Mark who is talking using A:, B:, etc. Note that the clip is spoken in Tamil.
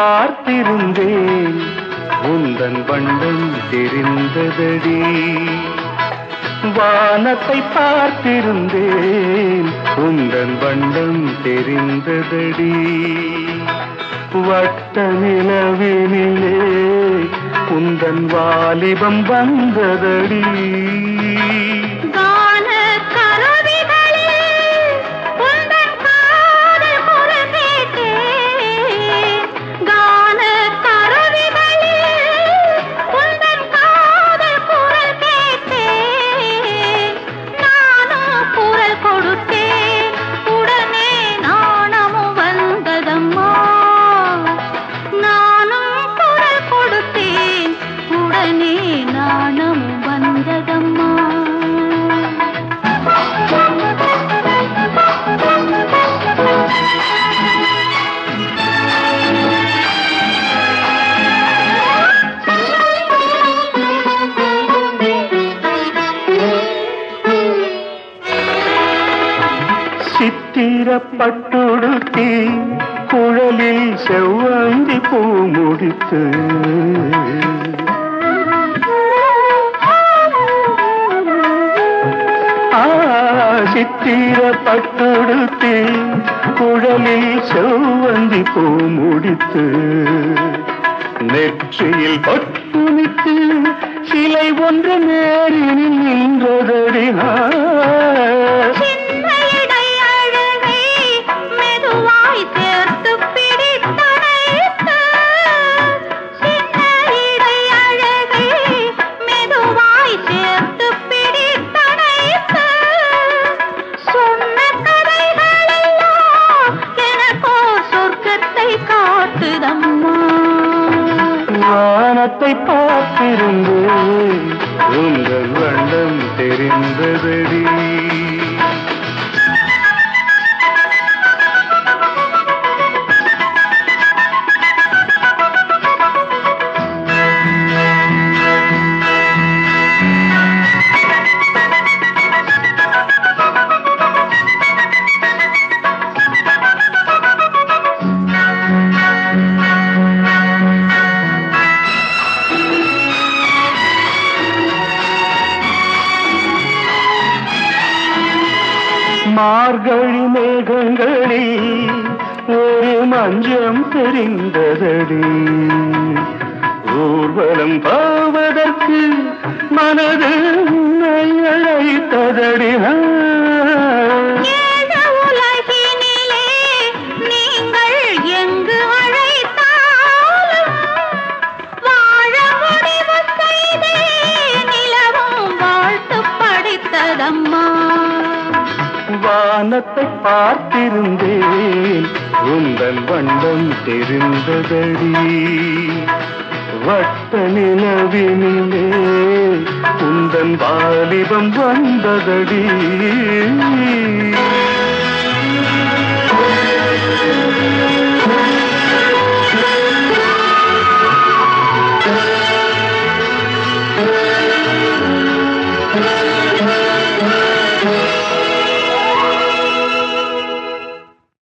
A: பார்த்திருந்தேன் உந்தன் வண்ணம் தெரிந்ததடி வானத்தை பார்த்திருந்தேன் உந்தன் வண்ணம் தெரிந்ததடி வட்ட நிலவினிலே உந்தன் வாலிபம் வந்ததடி
B: கான கருவிகளில் உந்தன் காதல் குரல் கேட்டேன். கான கருவிகளில் உந்தன் காதல் குரல் கேட்டேன். நானும் குரல் கொடுத்தேன். உடனே நாணமும் வந்ததம்மா. நானும் குரல் கொடுத்தேன். உடனே நாணமும் வந்ததம்மா
A: சித்திரப்பட்டுடுத்தி குழலில் செவ்வந்தி பூ முடித்து ஆ, சித்திரப்பட்டுடுத்தி குழலில் செவ்வந்தி பூ முடித்து நெற்றியில் பட்டுமிட்டு சிலை ஒன்று நேரில் நின்றதடி ஆ.
B: சின்ன இடை அழகை மெதுவாய் சேர்த்து பிடித்தணைத்து. சின்ன இடை அழகை மெதுவாய் சேர்த்து பிடித்தணைத்து. சொன்ன கதைகளெல்லாம் எனக்கோ சொர்க்கத்தை காட்டுதம்மா
A: வானத்தை பார்த்திருந்தேன் உங்கள் வண்ணம் தெரிந்ததடி மார்கழி மேகங்களில் ஒரு மஞ்சம் தெரிந்ததடி ஊர்வலம் போவதற்கு மனது உன்னை அழைத்ததடி ஆ.
B: ஏழ உலகினிலே நீங்கள் எங்கு அழைத்தாலும் வாழ முடிவு செய்தே நிலவும் வாழ்த்து படித்ததம்மா
A: வானத்தை பார்த்திருந்தேன் உந்தன் வண்ணம் தெரிந்ததடி வட்ட நிலவினிலே உந்தன் வாலிபம் வந்ததடி
B: ஆ